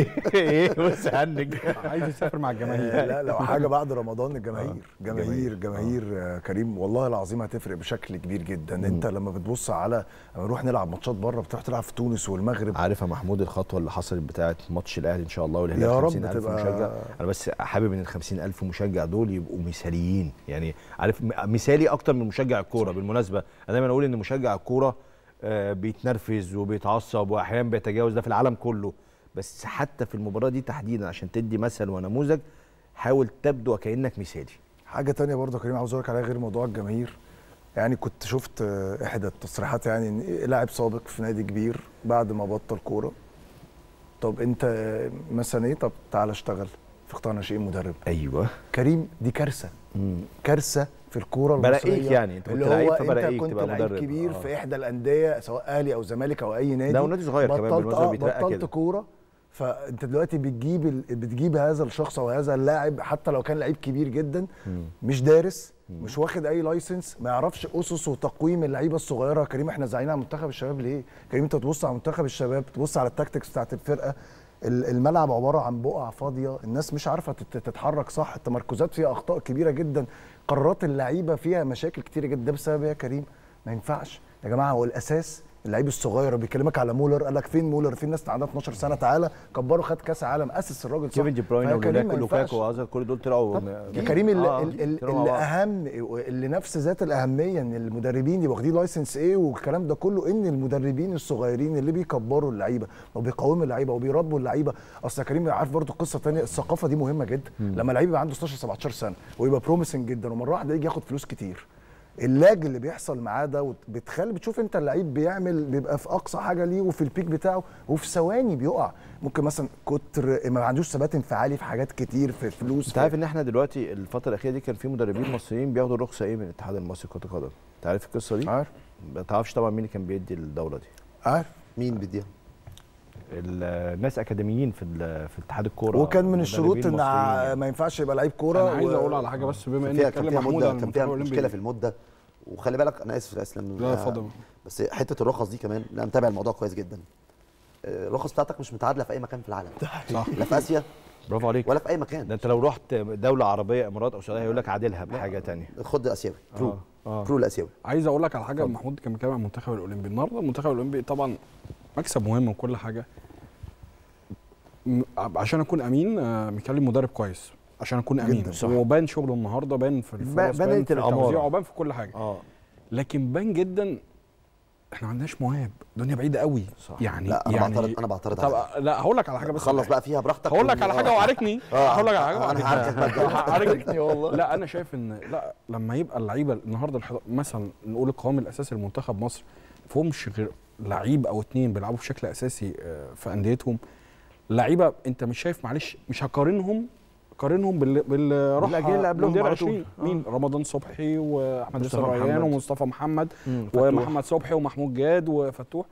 ايه بص هنج عايز يسافر مع الجماهير لا لو حاجه بعد رمضان الجماهير جماهير جماهير آه، كريم والله العظيم هتفرق بشكل كبير جدا انت لما بتبص على لما نروح نلعب ماتشات بره بتروح تلعب في تونس والمغرب عارف يا محمود الخطوه اللي حصلت بتاعه ماتش الاهلي ان شاء الله والهلال يا رب 50000 تبقى- مشجع انا بس حابب ان ال 50000 مشجع دول يبقوا مثاليين يعني عارف م- مثالي اكتر من مشجع الكوره بالمناسبه انا دايما اقول ان مشجع الكوره آه، بيتنرفز وبيتعصب واحيانا بيتجاوز ده في العالم كله بس حتى في المباراه دي تحديدا عشان تدي مثل ونموذج حاول تبدو وكانك مثالي حاجه تانية برضه يا كريم عاوز اقول لك عليها غير موضوع الجماهير يعني كنت شفت آه، احدى التصريحات يعني ان لاعب سابق في نادي كبير بعد ما بطل كوره طب انت آه، مثلا ايه طب تعالى اشتغل في قطاع ناشئين مدرب ايوه كريم دي كارثه كارثه في الكوره برقيك المصريه يعني، أنت كنت اللي لعيب هو فبرقيك انت كنت تبقى لعيب مدرب. كبير آه. في احدى الانديه سواء اهلي او زمالك او اي نادي لا، ونادي صغير كمان بطلت بالمناسبة اه بيترقى بطلت كده. كوره فانت دلوقتي بتجيب ال... بتجيب هذا الشخص او هذا اللاعب حتى لو كان لعيب كبير جدا مش دارس مش واخد اي لايسنس ما يعرفش اسس وتقويم اللعيبه الصغيره يا كريم احنا زعلانين على منتخب الشباب ليه كريم انت تبص على منتخب الشباب تبص على التاكتكس بتاعت الفرقه ال- الملعب عباره عن بقع فاضيه الناس مش عارفه تت- تتحرك صح التمركزات فيها اخطاء كبيره جدا قرارات اللعيبه فيها مشاكل كتيره جدا ده بسبب ايه يا كريم ما ينفعش يا جماعه هو الاساس اللعيب الصغير بيكلمك على مولر قال لك فين مولر في ناس عندها 12 سنه تعالى كبره خد كاس عالم اسس الراجل صح كيفن دي بروين فيا كريم ما ولوكاكو ينفعش. لوكاكو وهازارد كل دول طلعوا طب يا كريم اللي, آه، اللي, طلعوا مع اللي بعض. اهم اللي نفس ذات الاهميه ان المدربين يبقوا واخدين لايسنس ايه والكلام ده كله ان المدربين الصغيرين اللي بيكبروا اللعيبه وبيقوموا اللعيبه وبيربوا اللعيبه اصل يا كريم عارف برضو قصه ثانيه الثقافه دي مهمه جدا لما لعيب يبقى عنده 16 17 سنه ويبقى بروميسنج جدا ومره واحده يجي ياخد فلوس كتير اللاج اللي بيحصل معاه ده وت- بتخلي بتشوف انت اللعيب بيعمل بيبقى في اقصى حاجه ليه وفي البيك بتاعه وفي ثواني بيقع ممكن مثلا كتر ما عندوش ثبات انفعالي في حاجات كتير في فلوس انت عارف ان احنا دلوقتي الفتره الاخيره دي كان في مدربين مصريين بياخدوا الرخصه ايه من الاتحاد المصري لكره القدم انت عارف القصه دي عارف ما تعرفش طبعا مين اللي كان بيدي الدوره دي عارف مين بيديها الناس اكاديميين في ال- في اتحاد الكوره وكان من مدربين الشروط ان مصريين ع- يعني. ما ينفعش يبقى لعيب كوره انا عايز و- اقول على حاجه بس بما كان ان فيها كان اتكلم فيها محمود مده عن كان المنتخب فيها مشكله الاولمبي في المده وخلي بالك انا اسف يا اسلام لا آه، اتفضل بس حته الرخص دي كمان لا متابع الموضوع كويس جدا آه، الرخص بتاعتك مش متعادله في اي مكان في العالم صح لا في اسيا برافو عليك ولا في اي ده مكان انت لو رحت دوله عربيه امارات او سعوديه هيقول لك عادلها بحاجه تانية خد اسيوي برو اه اه برو الاسيوي عايز اقول لك على حاجه محمود كان بيتكلم عن المنتخب الاولمبي النهارده المنتخب الاولمبي طبعا مكسب مهم وكل حاجه م- عشان اكون امين آه، بيكلم مدرب كويس عشان اكون امين جداً، صح. وبان شغله النهارده بان في الفرص بانت بان في الأمارة. التوزيع وبان في كل حاجه اه لكن بان جدا احنا ما عندناش مواهب الدنيا بعيده قوي صح. يعني لا انا يعني بعترض انا بعترض طب عليك. لا هقول لك على حاجه بس خلص بقى فيها براحتك هقول لك على حاجه آه. وعاركني آه، هقول لك على حاجه انا وعاركني. هعاركك بقى. عاركني والله لا انا شايف ان لا لما يبقى اللعيبه النهارده الحض- مثلا نقول القوام الاساسي لمنتخب مصر فهمش غير لعيب او اتنين بيلعبوا بشكل اساسي آه، في انديتهم لعيبه انت مش شايف معلش مش هقارنهم قارنهم بال بال بالأجيال اللي قبلهم على طول. مين رمضان صبحي واحمد مصطفى ياسر ريان محمد. ومصطفى محمد مم، فتوح. ومحمد صبحي ومحمود جاد وفتوح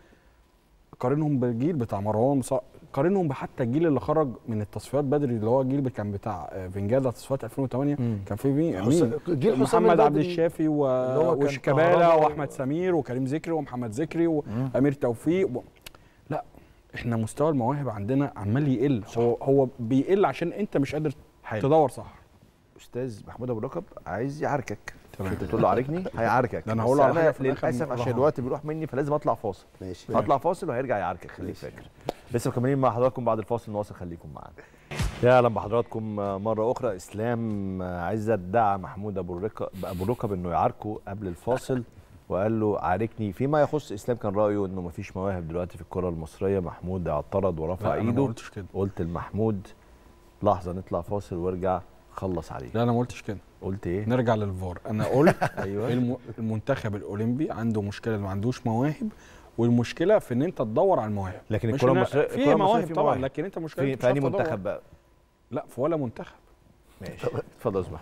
قارنهم بالجيل بتاع مروان ص... قارنهم بحتى الجيل اللي خرج من التصفيات بدري اللي هو الجيل اللي كان بتاع آه، فنجادا تصفيات 2008 مم. كان في مين حسام- مين جيل حسام محمد عبد البدري الشافي و... اللي هو كان وشيكابالا كهربا و- واحمد سمير وكريم ذكري ومحمد ذكري وامير توفيق و... لا احنا مستوى المواهب عندنا عمال يقل هو هو بيقل عشان انت مش قادر حلو. تدور صح استاذ محمود ابو ركب عايز يعاركك تمام. انت تقول له عاركني هيعاركك ده أنا بس هقول له على حاجة في الآخر للاسف من- عشان آه. الوقت بيروح مني فلازم اطلع فاصل ماشي هطلع فاصل وهيرجع يعاركك خليك فاكر لسه مكملين مع حضراتكم بعد الفاصل نواصل خليكم معانا يا اهلا بحضراتكم مره اخرى اسلام عزت دعا محمود ابو الركب ابو ركب انه يعاركه قبل الفاصل وقال له عاركني فيما يخص اسلام كان رايه انه مفيش مواهب دلوقتي في الكره المصريه محمود اعترض ورفع لا انا ما ايده قلتش كده قلت لمحمود لحظه نطلع فاصل وارجع خلص عليه لا انا ما قلتش كده قلت ايه نرجع للفار انا قلت ايوه الم... المنتخب الاولمبي عنده مشكله إنه ما عندوش مواهب والمشكله في ان انت تدور على المواهب لكن مش الكره إن- المصريه في الكرة المصرية مواهب في طبعا مواهب. لكن انت مشكله في أنت في مش أنهي عارف تدور. منتخب بقى لا في ولا منتخب ماشي اتفضل اسمع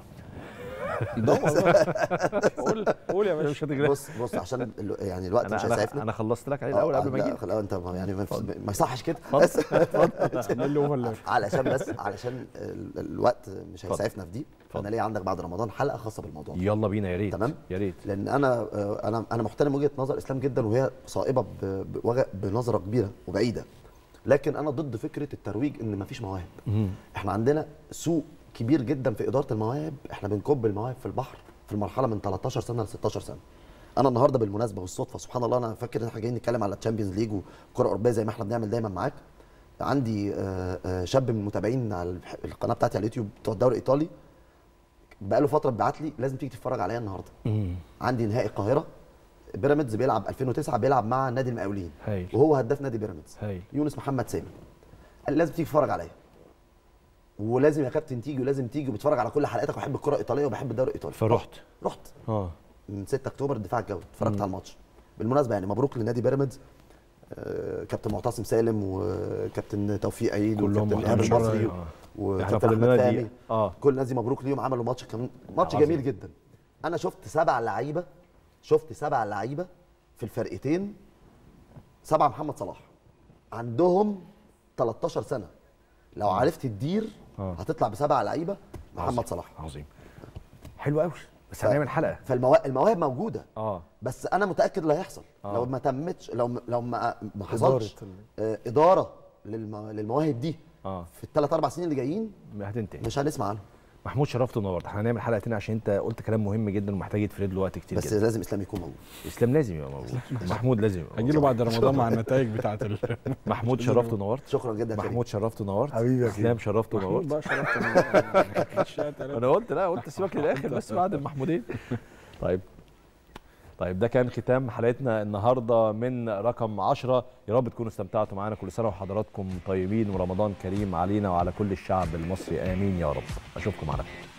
دور قول قول يا باشا مش هتجري بص بص عشان ال- يعني الوقت مش انا انا, هيسعفنا أنا خلصت لك عليه آه، الاول آه، قبل ما لا، اجي خلاص انت ما- يعني ما, ما يصحش كده بس اللي هو اللي علشان بس علشان ال- الوقت مش اتفضل. هيسعفنا في دي اتفضل. فانا ليه عندك بعد رمضان حلقه خاصه بالموضوع ده. يلا بينا يا ريت تمام. يا ريت لان انا آه، انا انا محترم وجهه نظر اسلام جدا وهي صائبه ب- بوجه- بنظره كبيره وبعيده لكن انا ضد فكره الترويج ان مفيش مواهب احنا عندنا سوق كبير جدا في اداره المواهب احنا بنكب المواهب في البحر في المرحله من 13 سنه ل 16 سنه انا النهارده بالمناسبه والصدفه سبحان الله انا فاكر ان احنا جايين نتكلم على الشامبيونز ليج والكره الاوروبيه زي ما احنا بنعمل دايما معاك عندي آه، آه، شاب من المتابعين على الح- القناه بتاعتي على اليوتيوب بتوع الدوري الايطالي بقاله فتره بيبعت لي لازم تيجي تتفرج عليا النهارده عندي نهائي القاهره بيراميدز بيلعب 2009 بيلعب مع نادي المقاولين هايل وهو هداف نادي بيراميدز هايل يونس محمد سامي قال لي لازم تيجي تتفرج عليا ولازم يا كابتن تيجي ولازم تيجي وبتفرج على كل حلقاتك وبحب الكره الايطاليه وبحب الدوري الايطالي فرحت رحت اه من 6 اكتوبر الدفاع الجوي اتفرجت على الماتش بالمناسبه يعني مبروك لنادي بيراميدز آه، كابتن معتصم سالم وكابتن توفيق عيد كلهم وكابتن ايهاب محترمين. المصري آه. احنا وكابتن فاضل احمد لنا فهمي دقيقه اه كل الناس دي مبروك ليهم عملوا ماتش كمان ماتش عظيم. جميل جدا انا شفت سبع لعيبه شفت سبع لعيبه في الفرقتين سبعه محمد صلاح عندهم 13 سنه لو عرفت تدير آه. هتطلع بسبع لعيبه محمد صلاح عظيم حلو قوي بس ف- هنعمل حلقه فالمواهب موجوده اه بس انا متاكد اللي هيحصل آه. لو ما تمتش لو لو ما ما حصلش إدارة آه، اداره للم- للمواهب دي اه في الثلاث اربع سنين اللي جايين هتنتهي مش هنسمع عنهم محمود شرفت ونورت احنا هنعمل حلقه تاني عشان انت قلت كلام مهم جدا ومحتاج يتفرد له وقت كتير بس جدا لازم اسلام يكون موجود اسلام لازم يبقى موجود محمود لازم يبقى هجي له موجود. بعد رمضان مع النتائج بتاعت ال محمود شرفت ونورت شكرا جدا يا كريم. محمود شرفت ونورت حبيبي يا اسلام شرفت محمود ونورت بقى شرفت انا قلت لا قلت سيبك للاخر بس بعد المحمودين طيب طيب ده كان ختام حلقتنا النهارده من رقم 10 يا رب تكونوا استمتعتوا معانا كل سنه وحضراتكم طيبين ورمضان كريم علينا وعلى كل الشعب المصري امين يا رب اشوفكم على خير